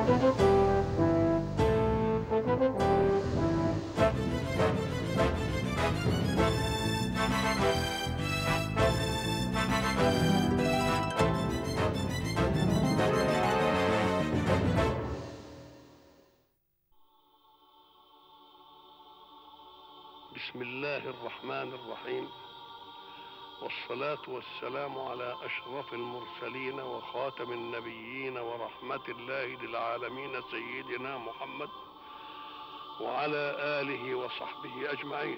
بسم الله الرحمن الرحيم والصلاة والسلام على أشرف المرسلين وخاتم النبيين ورحمة الله للعالمين سيدنا محمد وعلى آله وصحبه أجمعين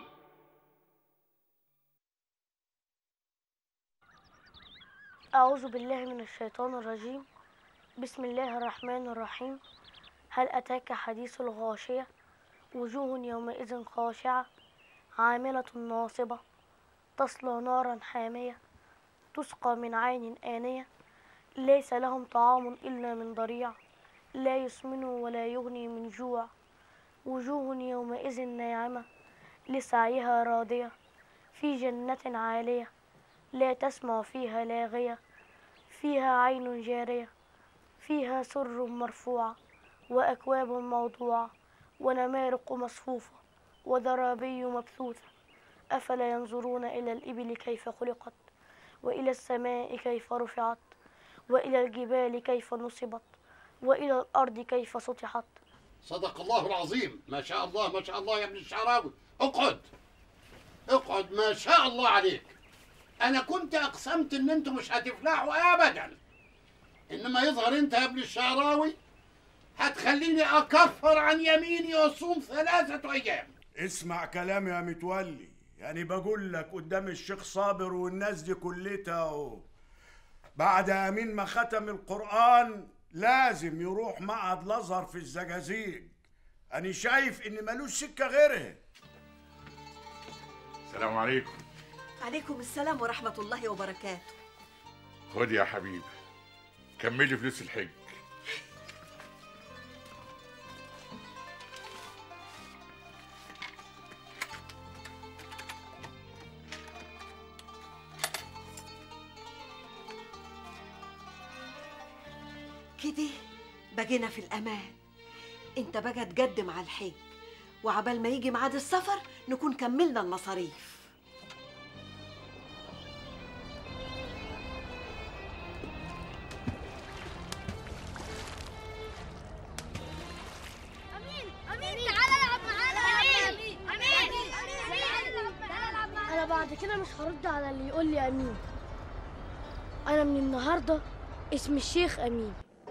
أعوذ بالله من الشيطان الرجيم بسم الله الرحمن الرحيم هل أتاك حديث الغاشية وجوه يومئذ خاشعة عاملة ناصبة تصلى نارا حامية تسقى من عين آنية ليس لهم طعام إلا من ضريع لا يسمن ولا يغني من جوع وجوه يومئذ ناعمة لسعيها راضية في جنة عالية لا تسمع فيها لاغية فيها عين جارية فيها سر مرفوعة وأكواب موضوعة ونمارق مصفوفة وزرابي مبثوثة أفلا ينظرون إلى الإبل كيف خلقت وإلى السماء كيف رفعت وإلى الجبال كيف نصبت وإلى الأرض كيف سطحت صدق الله العظيم ما شاء الله ما شاء الله يا ابن الشعراوي اقعد اقعد ما شاء الله عليك انا كنت اقسمت ان انتم مش هتفلحوا ابدا انما يظهر انت يا ابن الشعراوي هتخليني اكفر عن يميني واصوم ثلاثة ايام اسمع كلامي يا متولي يعني بقول لك قدام الشيخ صابر والناس دي كلتها اهو بعد امين ما ختم القران لازم يروح معهد الازهر في الزجاجيج انا شايف ان ملوش سكه غيرها السلام عليكم عليكم السلام ورحمة الله وبركاته خد يا حبيبي كملي فلوس الحج كده بقينا في الأمان انت بقى تقدم على الحج وعبال ما يجي ميعاد السفر نكون كملنا المصاريف امين امين تعالى العب معانا امين امين امين تعالى العب معانا أنا بعد كده مش هرد على اللي يقول لي أمين أنا من النهاردة اسمي الشيخ أمين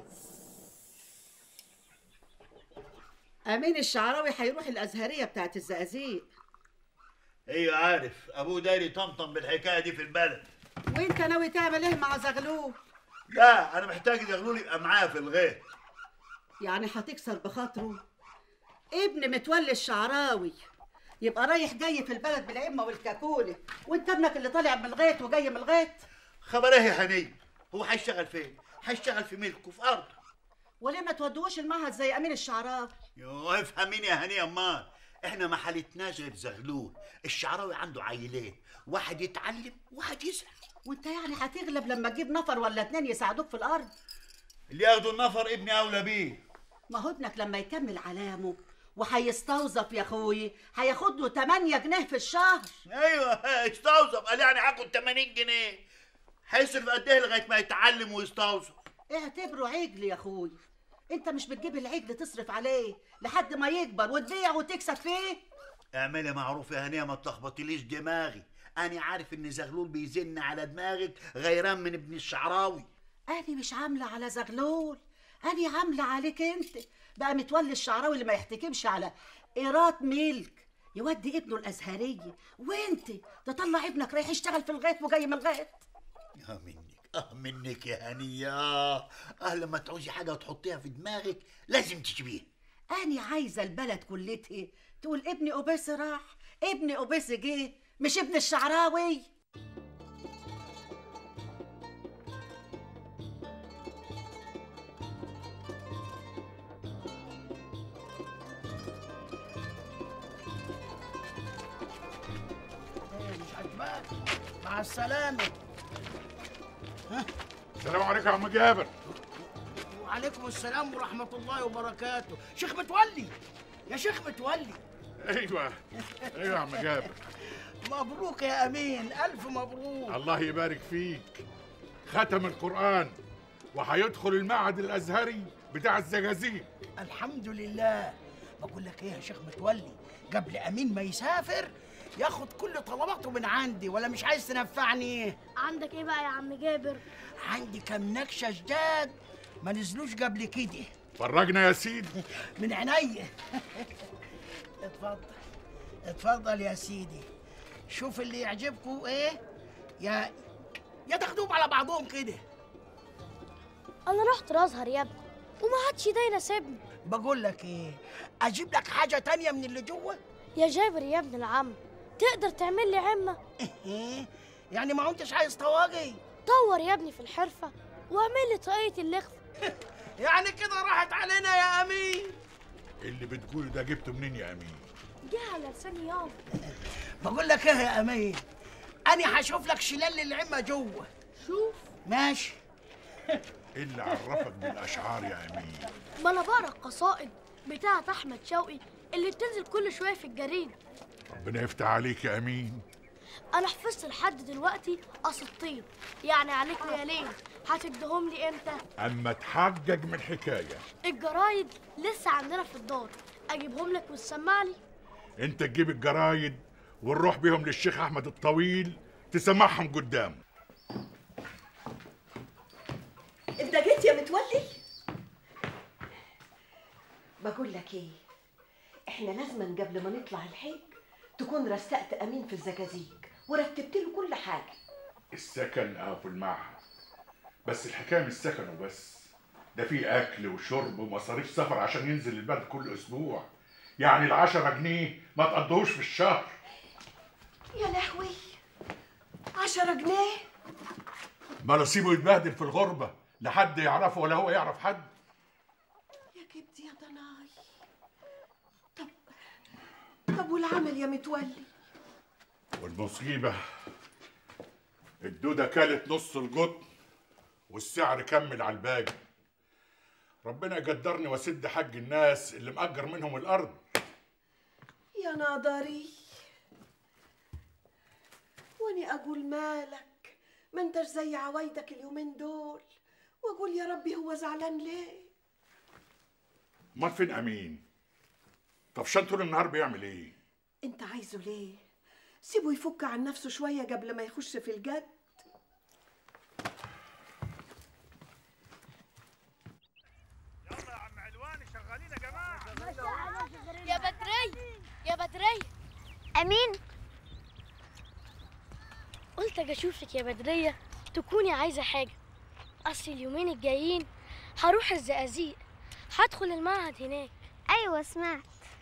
أمين الشعراوي هيروح الأزهرية بتاعت الزقازيق ايوه عارف ابوه داير يطمطم بالحكايه دي في البلد وأنت ناوي تعمل إيه مع زغلول؟ لا انا محتاج زغلول يبقى معايا في الغيط يعني هتكسر بخاطره؟ ابن متولي الشعراوي يبقى رايح جاي في البلد بالعمة والكاكولة وانت ابنك اللي طالع من الغيط وجاي من الغيط خبر ايه يا هني هو هيشتغل فين هيشتغل في ملكه في ارضه وليه ما تودوش المعهد زي أمين الشعراوي؟ يو افهميني يا هني امال احنا ما حالتناش غير زغلول الشعراوي عنده عيلين واحد يتعلم واحد يسأل وانت يعني هتغلب لما تجيب نفر ولا اتنين يساعدوك في الأرض اللي ياخدوا النفر ابني اولى بيه ما هو ابنك لما يكمل علامه وهيستوظف يا اخوي هياخد له 8 جنيه في الشهر ايوه استوظف قال يعني هاخد 80 جنيه هيصرف قد ايه لغايه ما يتعلم ويستوظف اعتبره عجل يا اخوي انت مش بتجيب العجل تصرف عليه لحد ما يكبر وتبيع وتكسب فيه اعملي معروف يا هنيه ما تلخبطيليش دماغي انا عارف ان زغلول بيزن على دماغك غيران من ابن الشعراوي انا مش عامله على زغلول انا عامله عليك انت بقى متولي الشعراوي اللي ما يحتكمش على ايراد ملك يودي ابنه الازهريه وانت تطلع ابنك رايح يشتغل في الغيط وجاي من الغيط اه منك اه منك يا هنيه اه لما تعوزي حاجه وتحطيها في دماغك لازم تجيبيها أنا عايزة البلد كلتها تقول ابني أوبيس راح ابني أوبيس جه مش ابن الشعراوي مش عجبان مع السلامه السلام عليكم يا عم جابر وعليكم السلام ورحمة الله وبركاته شيخ متولي يا شيخ متولي ايوه ايوه يا عم جابر مبروك يا أمين ألف مبروك الله يبارك فيك ختم القرآن وهيدخل المعهد الأزهري بتاع الزجاجيج الحمد لله بقول لك ايه يا شيخ متولي قبل امين ما يسافر ياخد كل طلباته من عندي ولا مش عايز تنفعني عندك ايه بقى يا عم جابر عندي كم نكشه جداد ما نزلوش قبل كده فرجنا يا سيدي من عينيا اتفضل اتفضل يا سيدي شوف اللي يعجبكم ايه يا يا تاخدوهم على بعضهم كده انا رحت الازهر يا ابني وما حدش ده يناسبني بقول لك ايه اجيب لك حاجه تانية من اللي جوه يا جابر يا ابن العم تقدر تعمل لي عمه ايه يعني ما انتش عايز طواجي طور يا ابني في الحرفه واعمل لي طاقيه اللخف يعني كده راحت علينا يا امين اللي بتقوله ده جبته منين يا امين جه على لساني يابا بقول لك ايه يا امين انا هشوف لك شلال العمه جوه شوف ماشي ايه اللي عرفك بالاشعار يا امين ما انا بقرا القصائد بتاعه احمد شوقي اللي بتنزل كل شويه في الجريده ربنا يفتح عليك يا امين انا حفظت لحد دلوقتي اساطير يعني عليك ليالين هتديهم لي امتى اما تحجج من حكايه الجرايد لسه عندنا في الدار اجيبهم لك وتسمع لي انت تجيب الجرايد ونروح بيهم للشيخ احمد الطويل تسمعهم قدامه انت جيت يا متولي بقول لك ايه احنا لازما قبل ما نطلع الحج تكون رستقت امين في الزجاجيج ورتبت له كل حاجه السكن اه في المعهد بس الحكايه مش سكن وبس ده في اكل وشرب ومصاريف سفر عشان ينزل البلد كل اسبوع يعني العشرة جنيه ما تقضوش في الشهر يا لهوي عشرة جنيه ما نصيبه يتبهدل في الغربة لا حد يعرفه ولا هو يعرف حد يا كبدي يا ضناي طب طب والعمل يا متولي والمصيبة الدودة كلت نص القطن والسعر كمل على الباقي ربنا يقدرني واسد حق الناس اللي مأجر منهم الأرض يا ناظري واني اقول مالك ما انتش زي عوايدك اليومين دول واقول يا ربي هو زعلان ليه امال فين أمين طفشان طول النهار بيعمل إيه انت عايزه ليه سيبه يفك عن نفسه شويه قبل ما يخش في الجد يا بدري يا بدري امين قلت اجي اشوفك يا بدريه تكوني عايزه حاجه اصل اليومين الجايين هروح الزقازيق هدخل المعهد هناك ايوه سمعت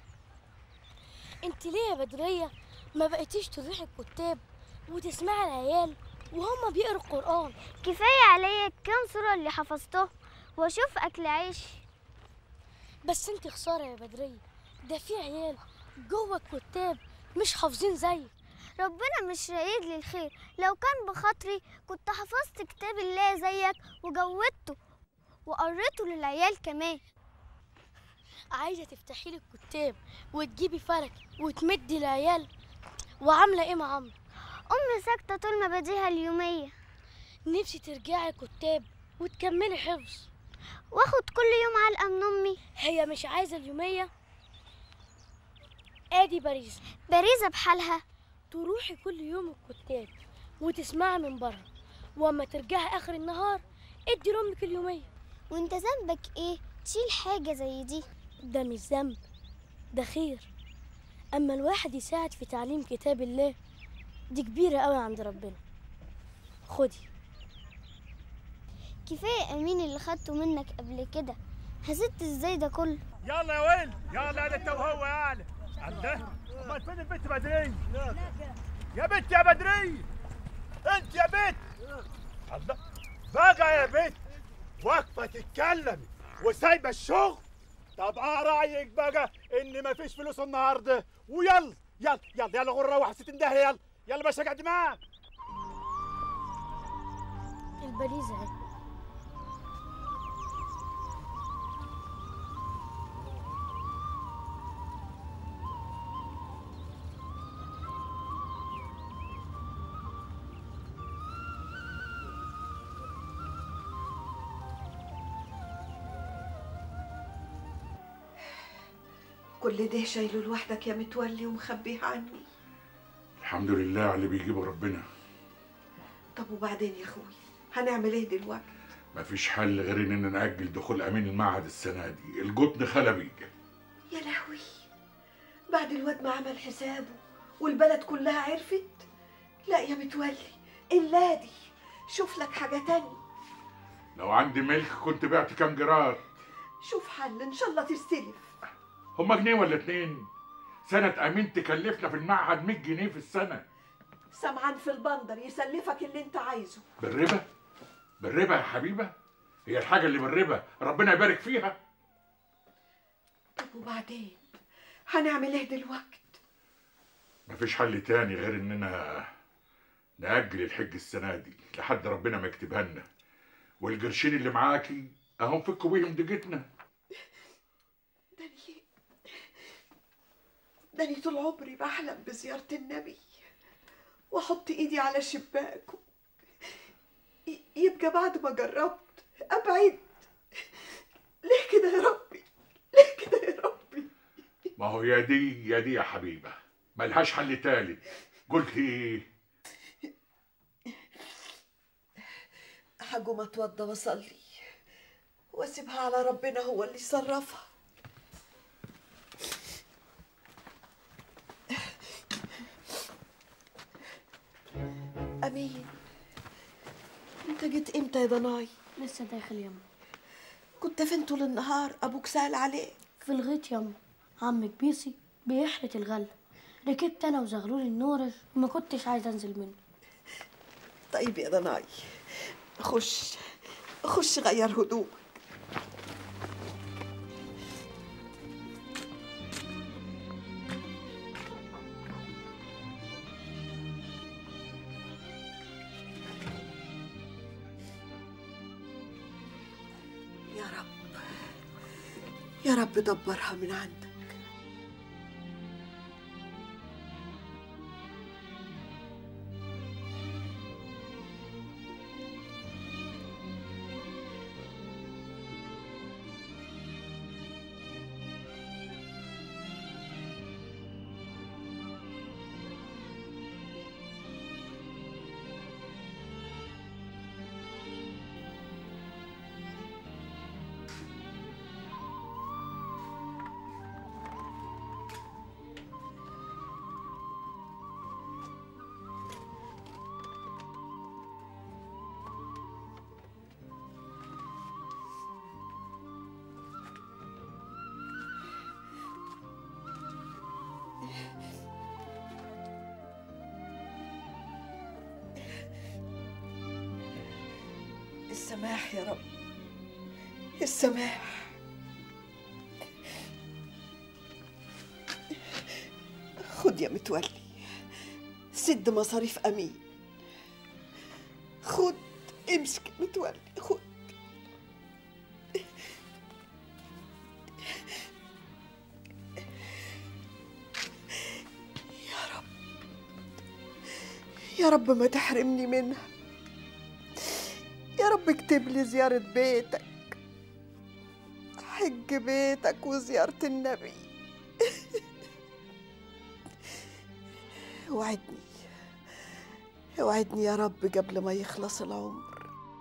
انت ليه يا بدريه ما بقيتيش تروحي الكتاب وتسمعي العيال وهم بيقروا القران كفايه عليا كام سوره اللي حفظتهم واشوف اكل عيشي بس انت خساره يا بدريه ده في عيال جوه الكتاب مش حافظين زيك ربنا مش رايد لي الخير لو كان بخاطري كنت حفظت كتاب الله زيك وجودته وقريته للعيال كمان عايزه تفتحي لي الكتاب وتجيبي فرق وتمدي العيال وعامله ايه مع عمرو امي ساكته طول ما بديها اليوميه نفسي ترجعي كتاب وتكملي حفظ واخد كل يوم علقه من امي هي مش عايزه اليوميه ادي باريس باريزه بحالها تروحي كل يوم الكتاب وتسمعي من بره واما ترجعي اخر النهار ادي لامك اليوميه وانت ذنبك ايه تشيل حاجه زي دي ده مش ذنب ده خير اما الواحد يساعد في تعليم كتاب الله دي كبيره قوي عند ربنا خدي كفايه امين اللي خدته منك قبل كده هزت ازاي ده كله يلا يا ويل يلا ده انت وهو يالا الله امال فين البنت بدري يا بنت يا بدري انت يا بنت الله بقى يا بنت واقفه تتكلم وسايبه الشغل طب اه رايك بقى ان مفيش فلوس النهارده ويلا يلا يلا يلا غره روح ستين داهيه يلا يلا باش اقعد معاك البريزه اهي كل ده شايله لوحدك يا متولي ومخبيه عني الحمد لله على اللي بيجيبه ربنا طب وبعدين يا اخوي هنعمل ايه دلوقتي مفيش حل غير اننا نأجل دخول امين المعهد السنه دي الجبن خلبي يا لهوي بعد الواد ما عمل حسابه والبلد كلها عرفت لا يا متولي الا دي شوف لك حاجه تانية لو عندي ملك كنت بعت كام جرار شوف حل ان شاء الله تستلف هما جنيه ولا اتنين سنة أمين تكلفنا في المعهد 100 جنيه في السنة سمعان في البندر يسلفك اللي انت عايزه بالربا بالربا يا حبيبة هي الحاجة اللي بالربا ربنا يبارك فيها طب وبعدين هنعمل ايه دلوقتي مفيش حل تاني غير إننا نأجل الحج السنة دي لحد ربنا ما يكتبها لنا والقرشين اللي معاكي أهم فكوا بيهم دقتنا داني داني طول عمري بحلم بزيارة النبي واحط ايدي على شباكه ي- يبقى بعد ما جربت ابعد ليه كده يا ربي ليه كده يا ربي ما هو يا دي يا دي يا حبيبة ملهاش حل تالت قلت ايه هقوم اتوضى واصلي واسيبها على ربنا هو اللي يصرفها امين انت جيت امتى يا ضناي لسه داخل يما كنت فين طول النهار ابوك سأل عليك في الغيط يما عمك بيسي بيحرق الغلة ركبت انا وزغلول النورج وما كنتش عايزه انزل منه طيب يا ضناي خش خش غير هدومك يا رب يا رب دبرها من عندك السماح يا رب السماح خد يا متولي سد مصاريف امين خد امسك يا متولي خد يا رب يا رب ما تحرمني منها يا رب اكتب لي زيارة بيتك حج بيتك وزيارة النبي وعدني وعدني يا رب قبل ما يخلص العمر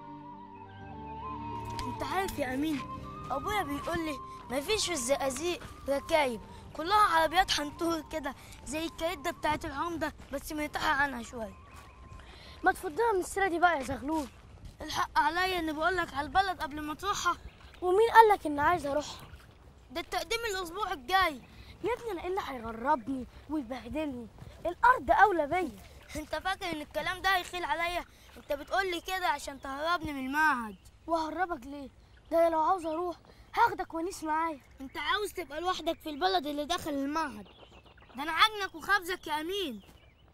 انت عارف يا امين ابويا بيقول لي مفيش في الزقازيق ركايب كلها عربيات حنطور كده زي الكايدة بتاعت العمدة بس ميتها عنها شوية ما تفضلها من السيرة دي بقى يا زغلول الحق عليا اني بقول لك على البلد قبل ما تروحها ومين قال لك اني عايز اروحها ده التقديم الاسبوع الجاي يا ابني انا ايه اللي هيغربني ويبهدلني الارض اولى بيا انت فاكر ان الكلام ده هيخيل عليا انت بتقول لي كده عشان تهربني من المعهد وهربك ليه ده لو عاوز اروح هاخدك ونيس معايا انت عاوز تبقى لوحدك في البلد اللي داخل المعهد ده انا عجنك وخبزك يا امين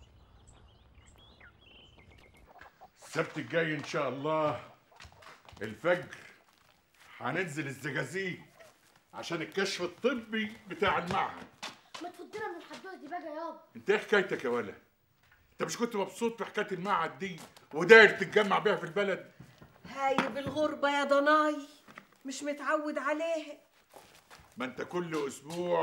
السبت الجاي ان شاء الله الفجر هننزل الزجازيج عشان الكشف الطبي بتاع المعهد ما تفضلنا من الحدوته دي بقى يابا انت ايه حكايتك يا ولا انت مش كنت مبسوط بحكايه المعهد دي وداير تتجمع بيها في البلد هايب الغربة يا ضناي مش متعود عليها ما انت كل اسبوع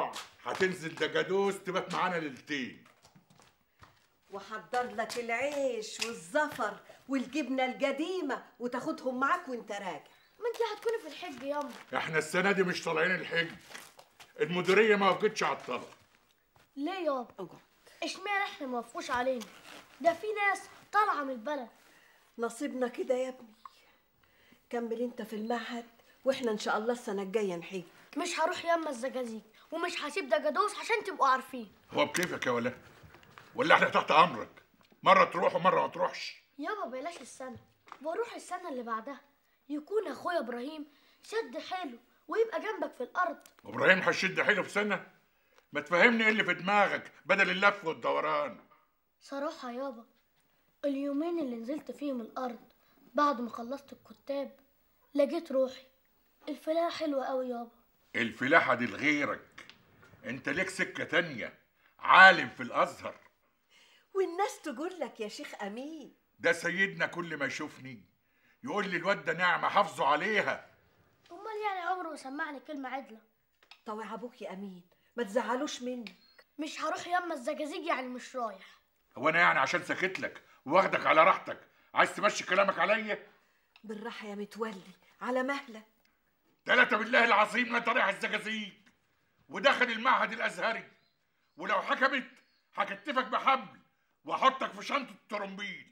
هتنزل دجادوس تبات معانا ليلتين وحضر لك العيش والزفر والجبنة القديمة وتاخدهم معاك وانت راجع ما انت هتكوني في الحج ياما احنا السنه دي مش طالعين الحج المديريه ما وقتش على الطلب ليه يابا اشمعنى احنا ما وافقوش علينا ده في ناس طالعه من البلد نصيبنا كده يا ابني كمل انت في المعهد واحنا ان شاء الله السنة الجاية نحج مش هروح ياما الزجاجيج ومش هسيب دجادوس عشان تبقوا عارفين هو بكيفك يا ولا ولا احنا تحت امرك مره تروح ومره ما تروحش يابا بلاش السنه واروح السنه اللي بعدها يكون اخويا ابراهيم شد حيله ويبقى جنبك في الارض ابراهيم هيشد حيله في سنه ما تفهمني ايه اللي في دماغك بدل اللف والدوران صراحه يابا اليومين اللي نزلت فيهم الارض بعد ما خلصت الكتاب لقيت روحي الفلاحه حلوه قوي يابا الفلاحه دي لغيرك انت ليك سكه تانية عالم في الازهر والناس تقول لك يا شيخ امين ده سيدنا كل ما يشوفني يقول لي الواد ده نعمه حافظوا عليها امال يعني عمره ما سمعني كلمه عدله طوع ابوك يا امين ما تزعلوش مني مش هروح ياما الزجاجيج يعني مش رايح هو انا يعني عشان سكت لك واخدك على راحتك عايز تمشي كلامك عليا بالراحة يا متولي على مهلك تلاتة بالله العظيم لا طريح الزجاجيج ودخل المعهد الازهري ولو حكمت هكتفك بحبل واحطك في شنطه الترومبيل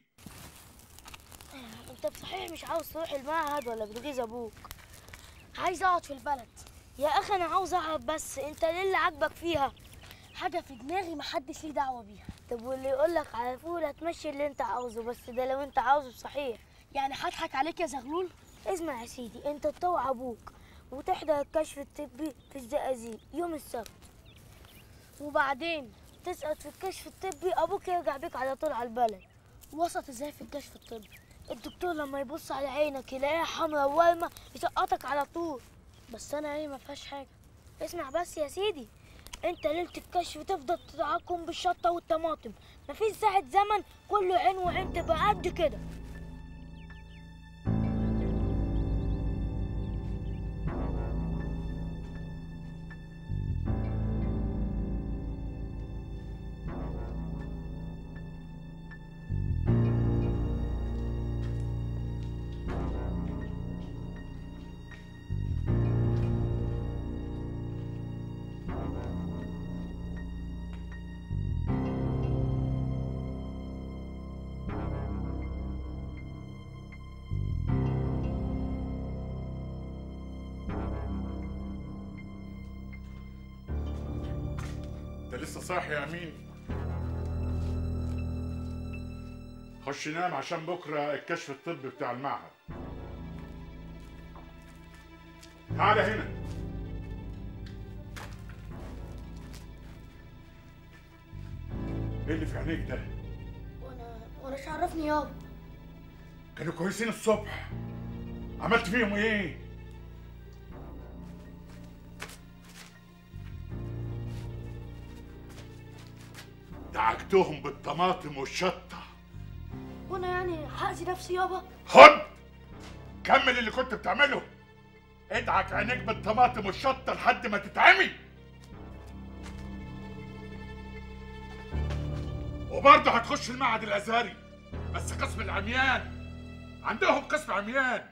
انت صحيح مش عاوز تروح المعهد ولا بتغيظ ابوك عايز اقعد في البلد يا اخي انا عاوز اقعد بس انت ليه اللي عاجبك فيها حاجه في دماغي محدش ليه دعوه بيها طب واللي يقول لك على فول هتمشي اللي انت عاوزه بس ده لو انت عاوزه صحيح يعني هضحك عليك يا زغلول اسمع يا سيدي انت تطوع ابوك وتحضر الكشف الطبي في الزقازيق يوم السبت وبعدين تسقط في الكشف الطبي ابوك يرجع بيك على طول على البلد وسط ازاي في الكشف الطبي الدكتور لما يبص على عينك يلاقيها حمرا وورمه يسقطك على طول بس انا عيني ما فيهاش حاجه اسمع بس يا سيدي انت ليله الكشف تفضل تدعكم بالشطه والطماطم مفيش ساعه زمن كله عين وعين تبقى قد كده انت لسه صاحي يا امين خش نام عشان بكره الكشف الطبي بتاع المعهد تعالى هنا ايه اللي في عينيك ده وانا وانا مش عرفني يابا كانوا كويسين الصبح عملت فيهم ايه دعكتهم بالطماطم والشطه وانا يعني هاذي نفسي يابا خد كمل اللي كنت بتعمله ادعك عينيك بالطماطم والشطه لحد ما تتعمي وبرضه هتخش المعهد الازهري بس قسم العميان عندهم قسم عميان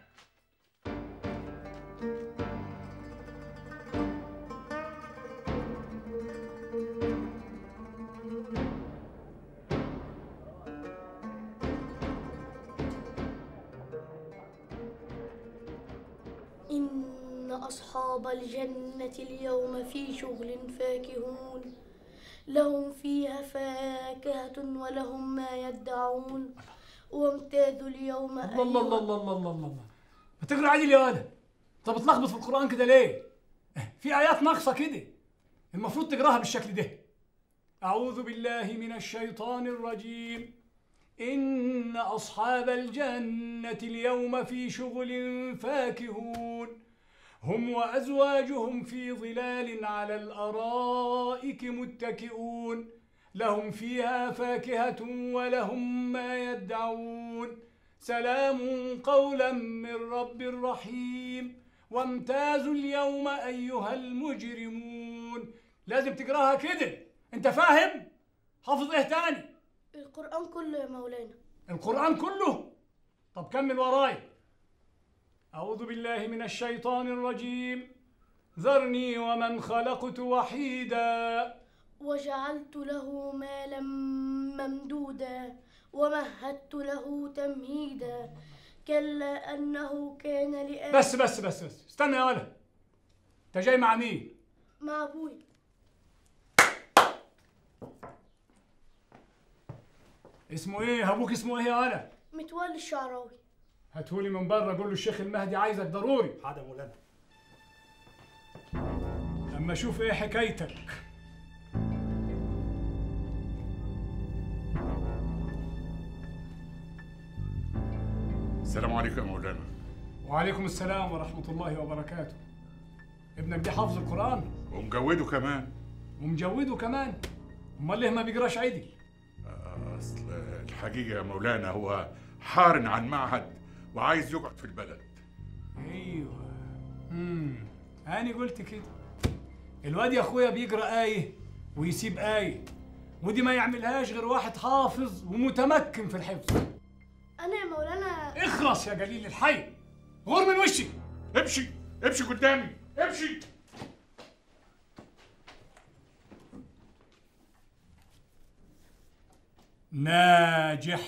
إن أصحاب الجنة اليوم في شغل فاكهون لهم فيها فاكهة ولهم ما يدعون وامتازوا اليوم الله الله الله الله الله الله الله ما تقرا عادل يا ولد طب بتلخبط في القرآن كده ليه؟ في آيات ناقصة كده المفروض تقراها بالشكل ده أعوذ بالله من الشيطان الرجيم إن أصحاب الجنة اليوم في شغل فاكهون هم وأزواجهم في ظلال على الأرائك متكئون لهم فيها فاكهة ولهم ما يدعون سلام قولا من رب رحيم وامتازوا اليوم أيها المجرمون لازم تقراها كده انت فاهم حافظ ايه تاني القرآن كله يا مولانا القرآن كله طب كمل وراي أعوذ بالله من الشيطان الرجيم ذرني ومن خلقت وحيدا وجعلت له مالا ممدودا ومهدت له تمهيدا كلا أنه كان لآية بس بس بس بس استنى يا ولد انت جاي مع مين مع أبوي اسمه ايه ابوك اسمه ايه يا ولد متولي الشعراوي هاتهولي من بره قول له الشيخ المهدي عايزك ضروري حاضر مولانا اما اشوف ايه حكايتك السلام عليكم يا مولانا وعليكم السلام ورحمة الله وبركاته ابنك دي حافظ القرآن ومجوده كمان ومجوده كمان امال ليه ما بيقراش عدل اصل الحقيقه يا مولانا هو حارن عن معهد وعايز يقعد في البلد ايوه امم انا قلت كده الواد يا اخويا بيقرا ايه ويسيب ايه ودي ما يعملهاش غير واحد حافظ ومتمكن في الحفظ أنا يا مولانا اخلص يا جليل الحي غور من وشي امشي امشي قدامي امشي ناجح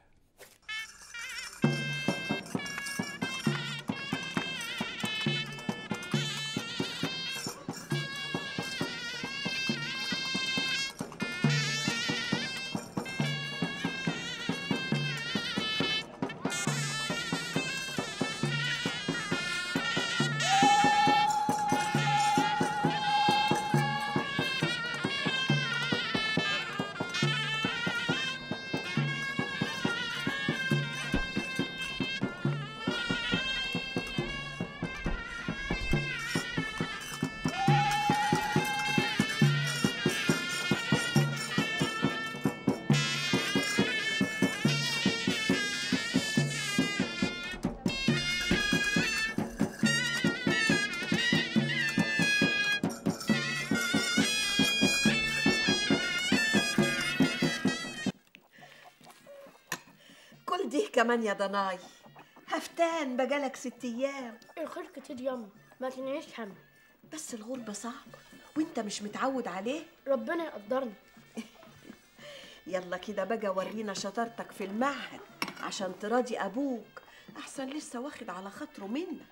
كل دي كمان يا ضناي هفتان بقالك ست ايام الخير كتير ياما ما تنعيش هم بس الغربة صعب وانت مش متعود عليه ربنا يقدرني يلا كده بقى ورينا شطارتك في المعهد عشان تراضي ابوك احسن لسه واخد على خاطره منك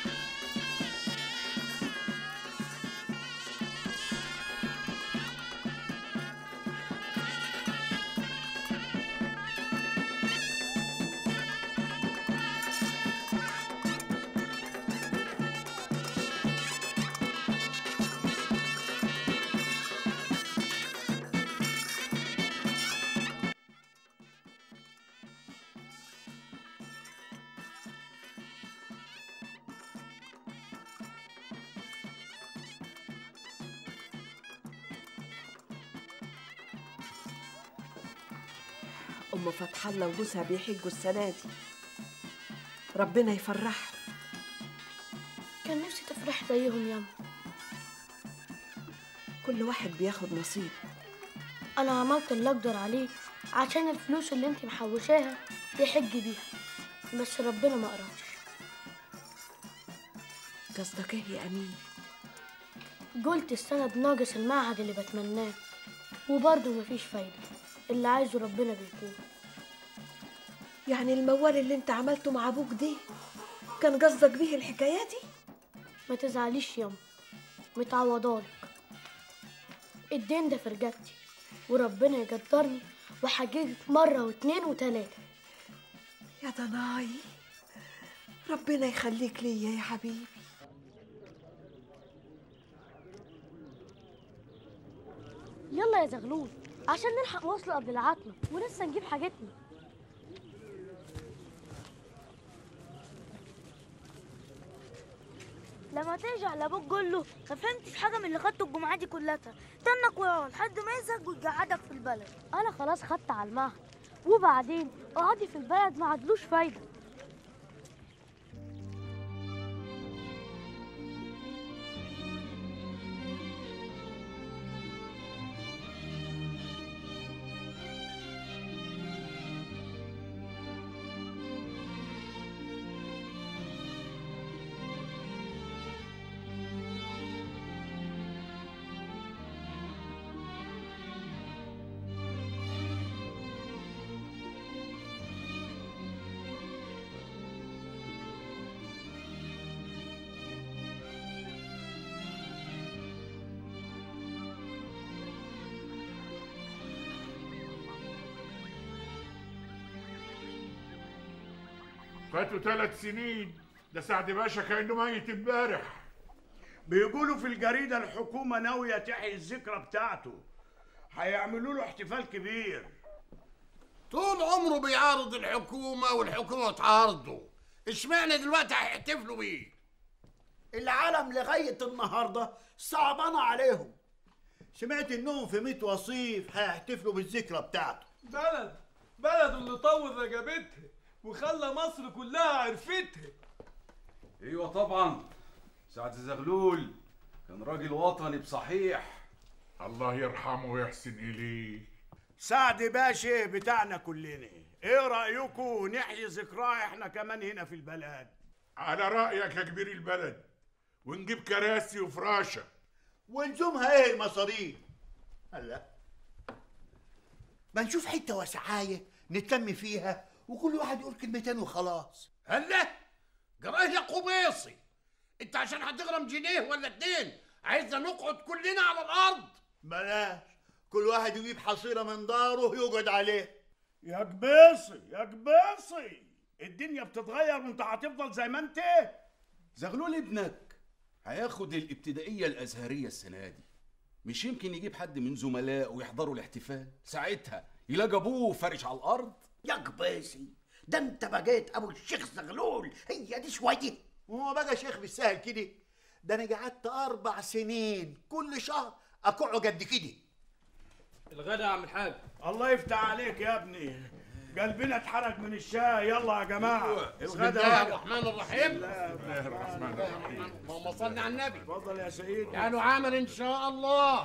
ام فتح الله وجوزها بيحجوا السنه دي ربنا يفرحهم كان نفسي تفرح زيهم ياما كل واحد بياخد نصيبه أنا عملت اللي أقدر عليه عشان الفلوس اللي انت محوشاها يحج بيها بس ربنا ما قررش قصدك ايه يا امين قلت السند ناقص المعهد اللي بتمناه وبرضه مفيش فايدة اللي عايزه ربنا بيكون يعني الموال اللي انت عملته مع ابوك دي كان قصدك بيه الحكايه دي ما تزعليش ياما متعوضالك الدين ده في رجبتي وربنا يقدرني وحججك مرة واتنين وتلاتة يا ضناي ربنا يخليك ليا يا حبيبي يلا يا زغلول عشان نلحق نوصل قبل العتمة ولسه نجيب حاجتنا لما ترجع لابوك قول له ما فهمتش حاجه من اللي خدته الجمعه دي كلها تنك ويقعد لحد ما يزهق ويقعدك في البلد أنا خلاص خدت على المعهد وبعدين قعدي في البلد ما عدلوش فايدة فاتوا ثلاث سنين ده سعد باشا كانه ميت امبارح بيقولوا في الجريدة الحكومة ناوية تحيي الذكرى بتاعته هيعملوا له احتفال كبير طول عمره بيعارض الحكومة والحكومة تعارضه اشمعنى دلوقتي هيحتفلوا بيه العالم لغاية النهاردة صعبانة عليهم سمعت انهم في 100 وصيف هيحتفلوا بالذكرى بتاعته بلد بلد اللي طول رقبتها وخلى مصر كلها عرفتها ايوه طبعا سعد زغلول كان راجل وطني بصحيح الله يرحمه ويحسن اليه سعد باشا بتاعنا كلنا ايه رأيكم نحيي ذكراه احنا كمان هنا في البلد على رأيك يا كبير البلد ونجيب كراسي وفراشة ونزومها ايه المصاريف هلا ما نشوف حته وسعايه نتلم فيها وكل واحد يقول كلمتين وخلاص هلا جرايه يا قبيصي انت عشان هتغرم جنيه ولا اتنين عايزنا نقعد كلنا على الارض بلاش كل واحد يجيب حصيره من داره يقعد عليه يا قبيصي يا قبيصي الدنيا بتتغير وانت هتفضل زي ما انت زغلول ابنك هياخد الابتدائية الأزهرية السنة دي مش يمكن يجيب حد من زملائه ويحضروا الاحتفال ساعتها يلاقي أبوه فارش على الأرض يا قبيسي ده انت بقيت ابو الشيخ زغلول هي دي شويه وهو بقى شيخ بالسهل كده ده انا قعدت اربع سنين كل شهر اكوعه قد كده الغدا يا عم الحاج الله يفتح عليك يا ابني قلبنا اتحرك من الشاي يلا يا جماعة بسم الغدا الله وجب. الرحمن الرحيم بسم الله الرحمن الرحيم اللهم صل على النبي اتفضل يا سيدي كانوا عامل ان شاء الله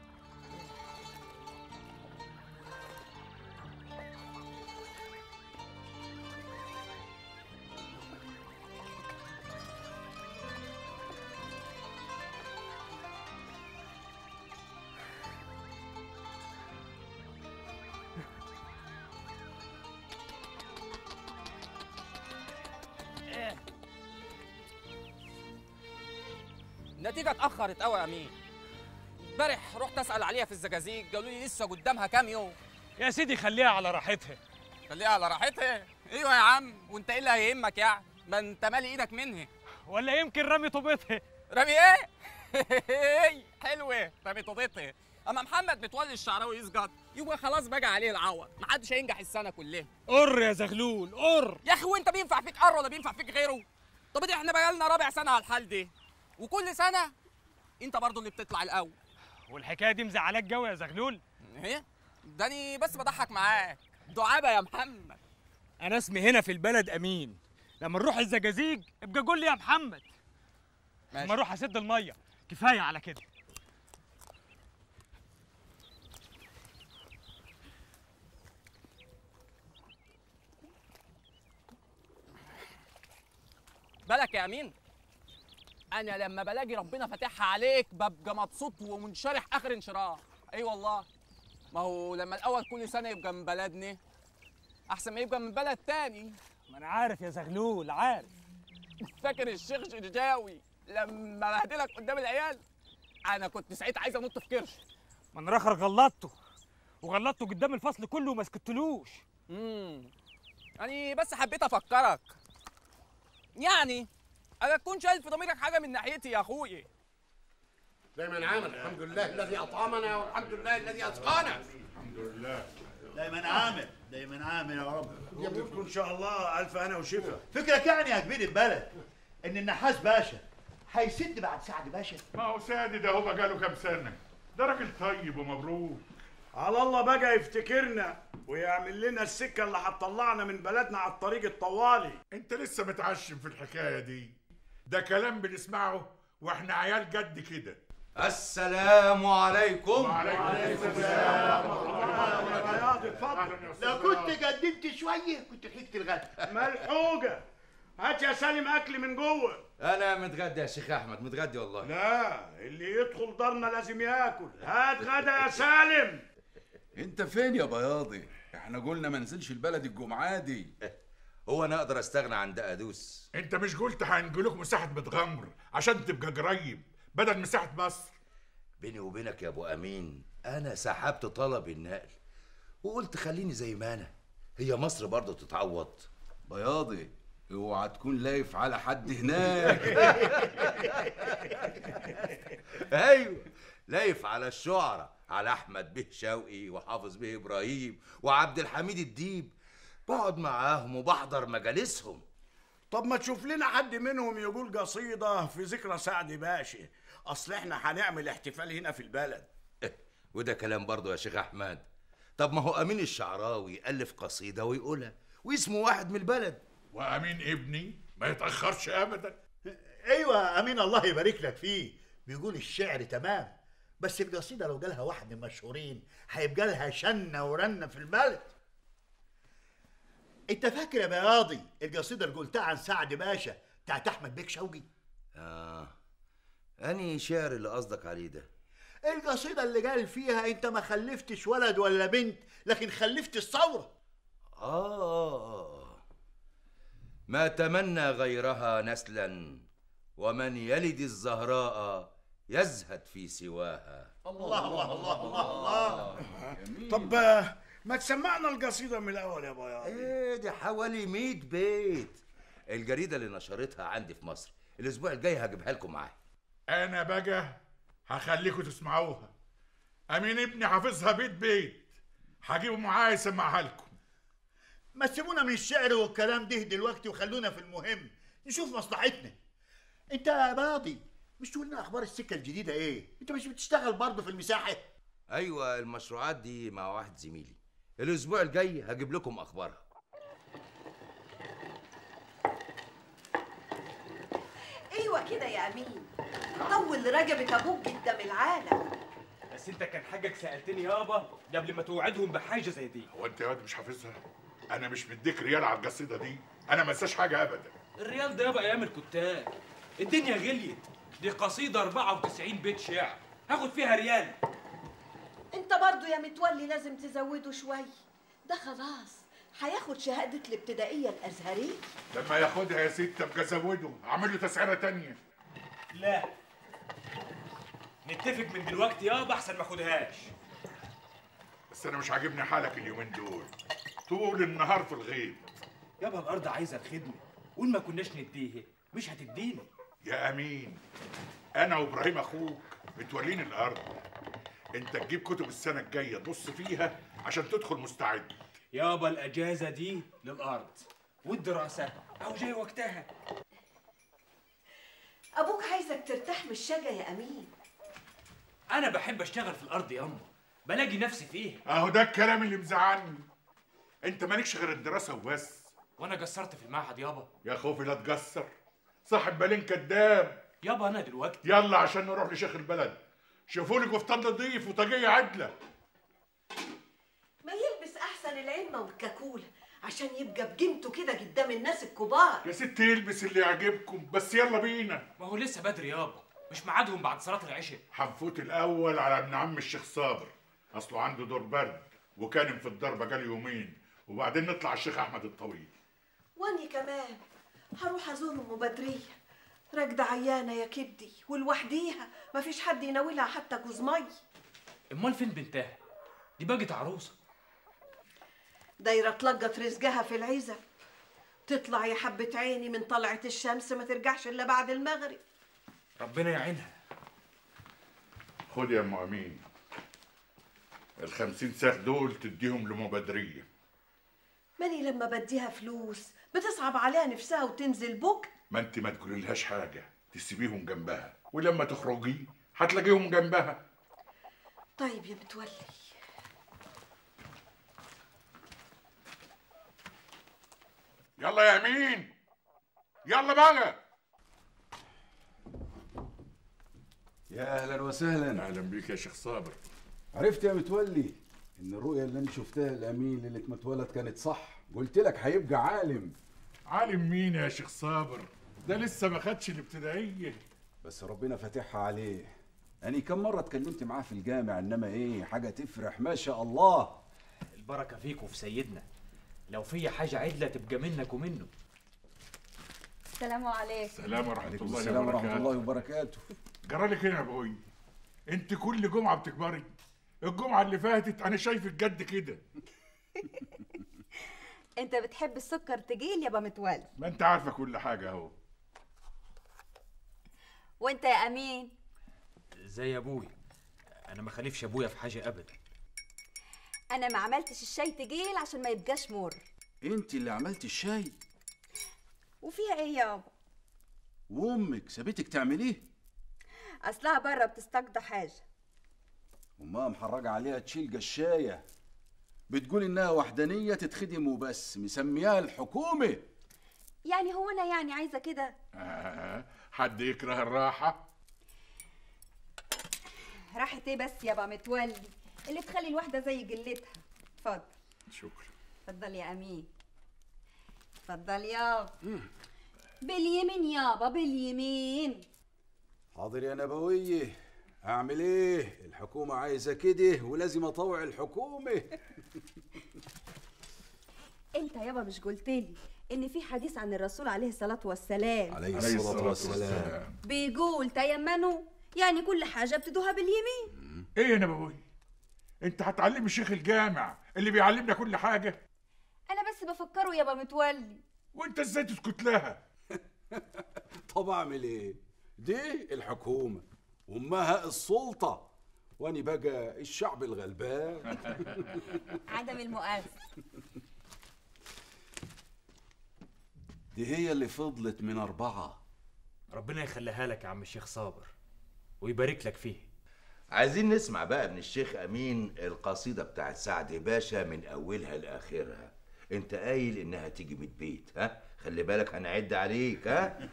النتيجة اتأخرت قوي يا أمين امبارح رحت أسأل عليها في الزجاجيج قالوا لي لسه قدامها كام يوم يا سيدي خليها على راحتها خليها على راحتها ايوه يا عم وانت ايه اللي هيهمك يعني ما انت مالي ايدك منها ولا يمكن رمي طوبتها رمي ايه حلوه رمي طوبتها اما محمد متولي الشعراوي يسقط يبقى خلاص بقى عليه العوض محدش هينجح السنه كلها قر يا زغلول قر يا اخي وانت بينفع فيك قر ولا بينفع فيك غيره طب دي احنا بقالنا رابع سنه على الحال دي وكل سنه انت برضو اللي بتطلع الاول والحكايه دي مزعلاك جو يا زغلول ايه داني بس بضحك معاك دعابه يا محمد انا اسمي هنا في البلد امين لما نروح الزجاجيج ابقى قول لي يا محمد ماشي. لما اروح اسد الميه كفايه على كده بالك يا امين انا لما بلاقي ربنا فاتحها عليك ببقى مبسوط ومنشرح اخر انشراح اي أيوة والله ما هو لما الاول كل سنه يبقى من بلدنا احسن ما يبقى من بلد تاني ما انا عارف يا زغلول عارف فاكر الشيخ جرجاوي لما بهدلك قدام العيال انا كنت ساعتها عايز انط في كرش ما انا راخر غلطته وغلطته قدام الفصل كله وما سكتلوش امم يعني بس حبيت افكرك يعني انا تكون شايل في ضميرك حاجه من ناحيتي يا اخويا دايما عامل الحمد لله الذي اطعمنا والحمد لله الذي اسقانا الحمد لله دايما عامل دايما عامل يا رب يموتكم ان شاء الله الف انا وشفا فكرك يعني يا كبير البلد ان النحاس باشا هيسد بعد سعد باشا ما هو سادي ده هو بقاله كام سنة ده راجل طيب ومبروك على الله بقى يفتكرنا ويعمل لنا السكة اللي هتطلعنا من بلدنا على الطريق الطوالي انت لسه متعشم في الحكاية دي ده كلام بنسمعه واحنا عيال جد كده السلام عليكم وعليكم السلام ورحمة اتفضل لو كنت قدمت شويه كنت لحقت الغدا ملحوقة هات يا سالم اكل من جوه انا متغدى يا شيخ احمد متغدي والله لا اللي يدخل دارنا لازم ياكل هات غدا يا سالم انت فين يا بياضي احنا قلنا ما ننزلش البلد الجمعة دي هو انا اقدر استغنى عن ده ادوس انت مش قلت هنجيلك مساحة متغمر عشان تبقى قريب بدل مساحة مصر بيني وبينك يا ابو امين انا سحبت طلب النقل وقلت خليني زي ما انا هي مصر برضه تتعوض بياضي اوعى تكون لايف على حد هناك ايوه لايف على الشعراء على احمد به شوقي وحافظ به ابراهيم وعبد الحميد الديب بقعد معاهم وبحضر مجالسهم طب ما تشوف لنا حد منهم يقول قصيدة في ذكرى سعد باشا أصل إحنا هنعمل احتفال هنا في البلد وده كلام برضه يا شيخ احمد طب ما هو امين الشعراوي الف قصيده ويقولها واسمه واحد من البلد وامين ابني ما يتاخرش ابدا ايوه امين الله يبارك لك فيه بيقول الشعر تمام بس القصيده لو جالها واحد من المشهورين هيبقى لها شنه ورنه في البلد انت فاكر يا بياضي القصيده اللي قلتها عن سعد باشا بتاعت احمد بيك شوقي اه اني شعر اللي قصدك عليه ده القصيده اللي قال فيها انت ما خلفتش ولد ولا بنت لكن خلفت الثوره آه, آه, آه ما تمنى غيرها نسلا ومن يلد الزهراء يزهد في سواها الله الله الله الله الله طب آه، ما تسمعنا القصيدة من الأول يا بياض ايه دي حوالي 100 بيت الجريدة اللي نشرتها عندي في مصر الأسبوع الجاي هجيبها لكم معايا انا بقى هخليكم تسمعوها امين ابني حافظها بيت بيت هجيبه معايا يسمعها لكم ما تسيبونا من الشعر والكلام ده دلوقتي وخلونا في المهم نشوف مصلحتنا انت يا باضي مش تقول لنا اخبار السكه الجديده ايه انت مش بتشتغل برضه في المساحه أيوة المشروعات دي مع واحد زميلي الأسبوع الجاي هجيب لكم أخبارها ايوه كده يا امين طول رجبة ابوك قدام العالم بس انت كان حاجك سالتني يابا قبل ما توعدهم بحاجه زي دي هو انت يا واد مش حافظها انا مش مديك ريال على القصيده دي انا ما انساش حاجه ابدا الريال ده يابا ايام الكتاب الدنيا غليت دي قصيده 94 بيت شعر هاخد فيها ريال انت برضو يا متولي لازم تزوده شوي ده خلاص هياخد شهادة الابتدائية الأزهرية لما ياخدها يا ست ابقى زوده اعمل له تسعيره تانية لا نتفق من دلوقتي يابا احسن ما اخدهاش بس انا مش عاجبني حالك اليومين دول طول النهار في الغيب يابا الارض عايزه الخدمه قول ما كناش نديها مش هتديني يا امين انا وابراهيم اخوك متولين الارض انت تجيب كتب السنه الجايه تبص فيها عشان تدخل مستعد يابا الاجازه دي للارض والدراسه او جاي وقتها أبوك عايزك ترتاح من الشجا يا أمين انا بحب اشتغل في الارض ياما بلاقي نفسي فيها اهو ده الكلام اللي مزعلني انت مالكش غير الدراسه وبس وانا قصرت في المعهد يابا يا خوفي لا تقصر صاحب بالين كداب يابا انا دلوقتي يلا عشان نروح لشيخ البلد شوفوا لي قفطان نضيف وطاقيه عدله ما يلبس أحسن العمة والكاكولة عشان يبقى بقيمته كده قدام الناس الكبار يا ست يلبس اللي يعجبكم بس يلا بينا ما هو لسه بدري يابا مش ميعادهم بعد صلاه العشاء هنفوت الاول على ابن عم الشيخ صابر اصله عنده دور برد وكان في الضربه جال يومين وبعدين نطلع على الشيخ احمد الطويل واني كمان هروح ازور ام بدريه راكده عيانه يا كبدي ولوحديها مفيش حد يناولها حتى جوز مي امال فين بنتها دي بقت عروسه دايره تلقط رزقها في العزب تطلع يا حبة عيني من طلعة الشمس ما ترجعش إلا بعد المغرب ربنا يعينها خد يا ام امين الخمسين ساخ دول تديهم لمبادريه ماني لما بديها فلوس بتصعب عليها نفسها وتنزل بك ما انت ما تقوليلهاش حاجه تسيبيهم جنبها ولما تخرجي هتلاقيهم جنبها طيب يا متولي يلا يا امين يلا بقى يا اهلا وسهلا اهلا بيك يا شيخ صابر عرفت يا متولي ان الرؤيه اللي انا شفتها الامين ليله ما اتولد كانت صح قلت لك هيبقى عالم عالم مين يا شيخ صابر ده لسه ما خدش الابتدائيه بس ربنا فاتحها عليه أنا كم مرة اتكلمت معاه في الجامع إنما إيه حاجة تفرح ما شاء الله البركه فيك وفي سيدنا لو في حاجه عدله تبقى منك ومنه السلام عليكم السلام ورحمه عليكم الله السلام ورحمة وبركاته الله وبركاته جرالك هنا يا ابوي انت كل جمعه بتكبري الجمعه اللي فاتت انا شايفك جد كده انت بتحب السكر تقيل يابا متولي ما انت عارفه كل حاجه اهو وانت يا امين زي ابوي انا ما خالفش ابويا في حاجه ابدا انا ما عملتش الشاي تقيل عشان ما يبقاش مر انت اللي عملت الشاي وفيها ايه يابا وامك سابتك تعمليه اصلها بره بتستقضى حاجه امها محرجه عليها تشيل قشايه بتقول انها وحدانيه تتخدم وبس مسمياها الحكومه يعني هو انا يعني عايزه كده آه. حد يكره الراحه راحة ايه بس يابا متولي اللي تخلي الواحده زي جلتها اتفضل شكرا اتفضل يا امين اتفضل يابا باليمين يابا باليمين حاضر يا نبويه هعمل ايه الحكومه عايزه كده ولازم اطوع الحكومه انت يابا مش قلتلي ان في حديث عن الرسول عليه الصلاه والسلام عليه الصلاه والسلام بيقول تيمنوا يعني كل حاجه ابتدوها باليمين ايه يا نبوي انت هتعلم الشيخ الجامع اللي بيعلمنا كل حاجه انا بس بفكره يابا متولي وانت ازاي تسكت لها طب اعمل ايه دي الحكومه وامها السلطه واني بقى الشعب الغلبان عدم المؤاخذه دي هي اللي فضلت من اربعه ربنا يخليها لك يا عم الشيخ صابر ويبارك لك فيه عايزين نسمع بقى من الشيخ امين القصيده بتاعت سعد باشا من اولها لاخرها انت قايل انها تيجي من البيت ها خلي بالك هنعد عليك ها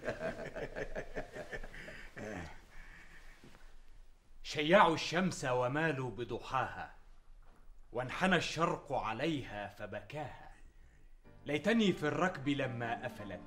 شيعوا الشمس ومالوا بضحاها وانحنى الشرق عليها فبكاها ليتني في الركب لما أفلت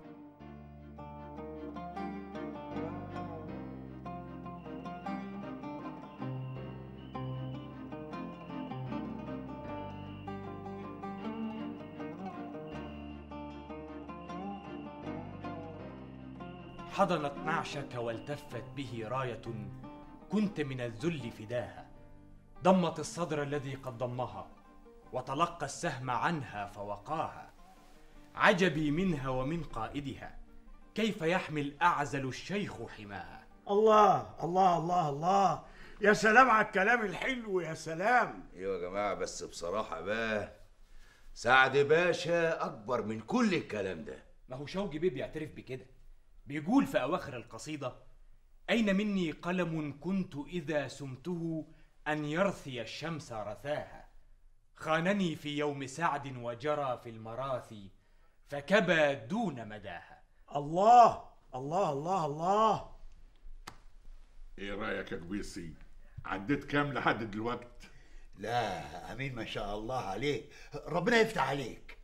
حضنت نعشك والتفت به راية كنت من الذل فداها ضمت الصدر الذي قد ضمها وتلقى السهم عنها فوقاها عجبي منها ومن قائدها كيف يحمي الأعزل الشيخ حماها الله الله الله الله يا سلام على الكلام الحلو يا سلام ايوه يا جماعه بس بصراحه بقى سعد باشا اكبر من كل الكلام ده ما هو شوقي بيه بيعترف بكده بيقول في أواخر القصيدة أين مني قلم كنت إذا سمته أن يرثي الشمس رثاها خانني في يوم سعد وجرى في المراثي فكبى دون مداها الله الله الله الله ايه رايك يا كبيسي عديت كام لحد دلوقتي لا امين ما شاء الله عليك ربنا يفتح عليك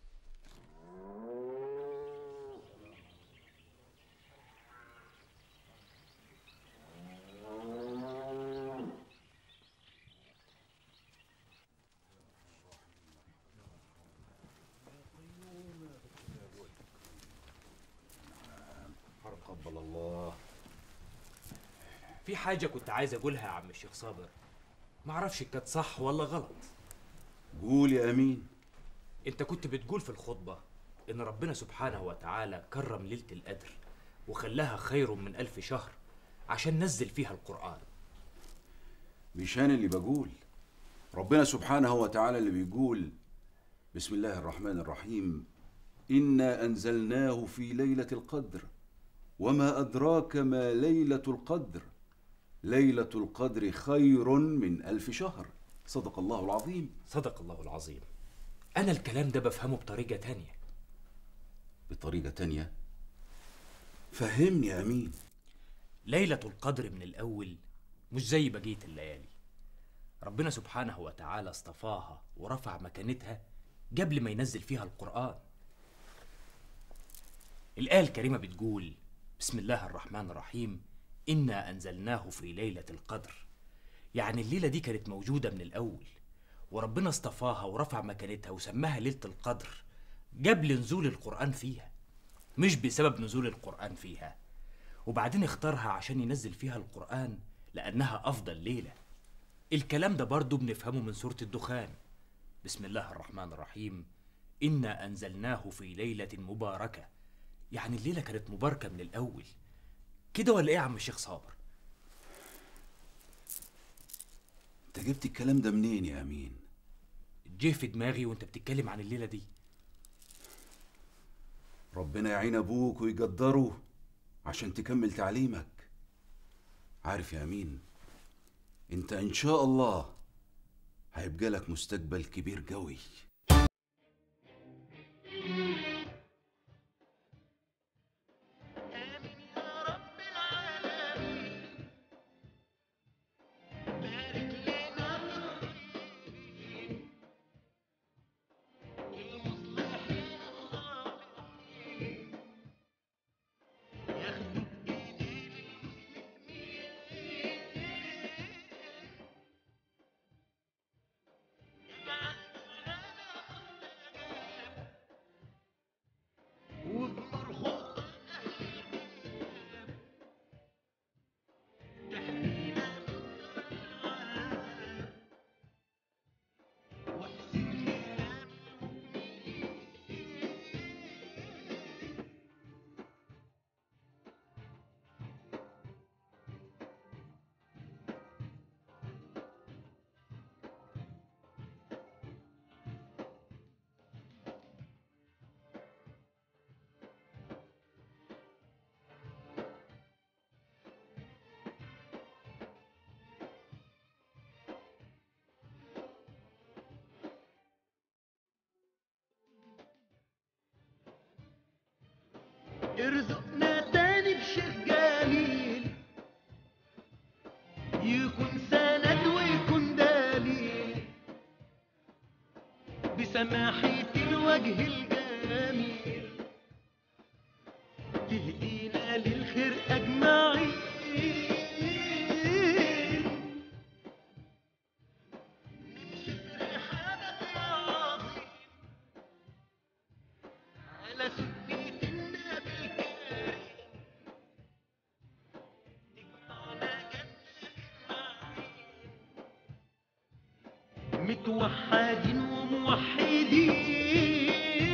تقبل الله في حاجة كنت عايز أقولها يا عم الشيخ صابر معرفش كانت صح ولا غلط قول يا امين انت كنت بتقول في الخطبة ان ربنا سبحانه وتعالى كرم ليلة القدر وخلاها خير من ألف شهر عشان نزل فيها القرآن مش انا اللي بقول ربنا سبحانه وتعالى اللي بيقول بسم الله الرحمن الرحيم انا انزلناه في ليله القدر وما ادراك ما ليله القدر ليله القدر خير من الف شهر صدق الله العظيم صدق الله العظيم أنا الكلام ده بفهمه بطريقة تانية بطريقه تانية فهمني يا امين ليلة القدر من الأول مش زي بقية الليالي ربنا سبحانه وتعالى اصطفاها ورفع مكانتها قبل ما ينزل فيها القرآن الآية الكريمة بتقول بسم الله الرحمن الرحيم إنا أنزلناه في ليلة القدر يعني الليلة دي كانت موجودة من الأول وربنا اصطفاها ورفع مكانتها وسماها ليلة القدر قبل نزول القرآن فيها مش بسبب نزول القرآن فيها وبعدين اختارها عشان ينزل فيها القرآن لأنها أفضل ليلة الكلام ده برضو بنفهمه من سورة الدخان بسم الله الرحمن الرحيم إنا أنزلناه في ليلة مباركة يعني الليلة كانت مباركة من الأول كده ولا إيه يا عم الشيخ صابر؟ انت جبت الكلام ده منين يا امين جه في دماغي وانت بتتكلم عن الليلة دي ربنا يعين ابوك ويقدره عشان تكمل تعليمك عارف يا امين انت ان شاء الله هيبقى لك مستقبل كبير قوي ارزقنا تاني بشيخ جميل يكون سند ويكون دليل بسماحة الوجه الجميل تهدينا للخير أجمعين على سنة النبي الكريم متوحدين وموحدين